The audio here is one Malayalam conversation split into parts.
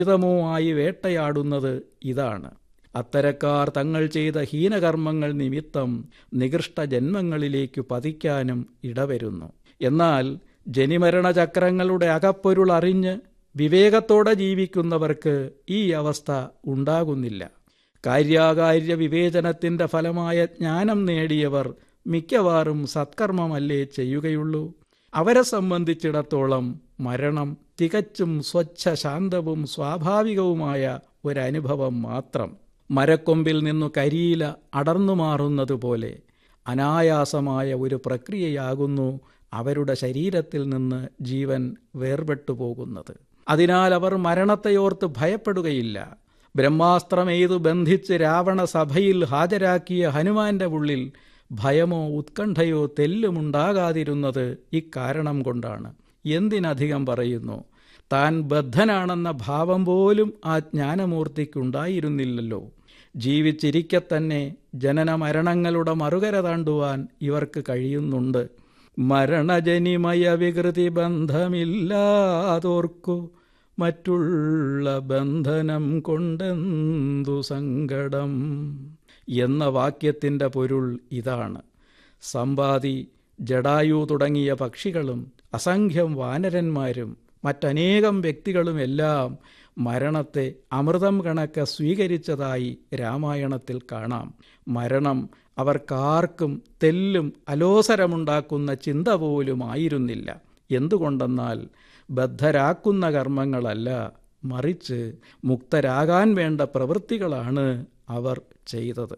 ഹിതമോ ആയി വേട്ടയാടുന്നത് ഇതാണ് അത്തരക്കാർ തങ്ങൾ ചെയ്ത ഹീനകർമ്മങ്ങൾ നിമിത്തം നികൃഷ്ട ജന്മങ്ങളിലേക്കു പതിക്കാനും ഇടവരുന്നു എന്നാൽ ജനിമരണ ചക്രങ്ങളുടെ അകപ്പൊരുൾ അറിഞ്ഞ് വിവേകത്തോടെ ജീവിക്കുന്നവർക്ക് ഈ അവസ്ഥ ഉണ്ടാകുന്നില്ല കാര്യാകാര്യ വിവേചനത്തിന്റെ ഫലമായ ജ്ഞാനം നേടിയവർ മിക്കവാറും സത്കർമ്മമല്ലേ ചെയ്യുകയുള്ളൂ അവരെ സംബന്ധിച്ചിടത്തോളം മരണം തികച്ചും സ്വച്ഛ ശാന്തവും സ്വാഭാവികവുമായ ഒരനുഭവം മാത്രം മരക്കൊമ്പിൽ നിന്നു കരിയില അടർന്നു മാറുന്നതുപോലെ അനായാസമായ ഒരു പ്രക്രിയയാകുന്നു അവരുടെ ശരീരത്തിൽ നിന്ന് ജീവൻ വേർപെട്ടു പോകുന്നത് അതിനാൽ അവർ മരണത്തെയോർത്ത് ഭയപ്പെടുകയില്ല ബ്രഹ്മാസ്ത്രമെയ്തു ബന്ധിച്ച് രാവണ സഭയിൽ ഹാജരാക്കിയ ഹനുമാന്റെ ഉള്ളിൽ ഭയമോ ഉത്കണ്ഠയോ തെല്ലുമുണ്ടാകാതിരുന്നത് ഇക്കാരണം കൊണ്ടാണ് എന്തിനധികം പറയുന്നു താൻ ബദ്ധനാണെന്ന ഭാവം പോലും ആ ജ്ഞാനമൂർത്തിക്കുണ്ടായിരുന്നില്ലല്ലോ ജീവിച്ചിരിക്കെ തന്നെ ജനന മരണങ്ങളുടെ മറുകര താണ്ടുവാൻ ഇവർക്ക് കഴിയുന്നുണ്ട് മരണജനിമയ വികൃതി ബന്ധമില്ലാതോർക്കു മറ്റുള്ള ബന്ധനം കൊണ്ടെന്തു സങ്കടം എന്ന വാക്യത്തിൻ്റെ പൊരുൾ ഇതാണ് സമ്പാതി ജഡായു തുടങ്ങിയ പക്ഷികളും അസംഖ്യം വാനരന്മാരും മറ്റനേകം വ്യക്തികളുമെല്ലാം മരണത്തെ അമൃതം കണക്ക് സ്വീകരിച്ചതായി രാമായണത്തിൽ കാണാം മരണം അവർക്കാർക്കും തെല്ലും അലോസരമുണ്ടാക്കുന്ന ചിന്ത പോലും ആയിരുന്നില്ല എന്തുകൊണ്ടെന്നാൽ ബദ്ധരാക്കുന്ന കർമ്മങ്ങളല്ല മറിച്ച് മുക്തരാകാൻ വേണ്ട പ്രവൃത്തികളാണ് അവർ ചെയ്തത്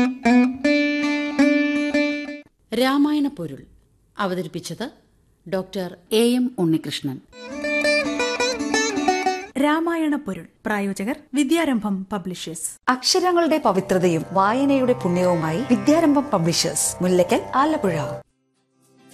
രാമായണ പൊരുൾ അവതരിപ്പിച്ചത് doctor A M Unnikrishnan Ramayana പൊരുൾ പ്രായോജകർ വിദ്യാരംഭം പബ്ലിഷേഴ്സ് അക്ഷരങ്ങളുടെ പവിത്രതയും വായനയുടെ പുണ്യവുമായി വിദ്യാരംഭം പബ്ലിഷേഴ്സ് മുല്ലയ്ക്കൽ ആലപ്പുഴ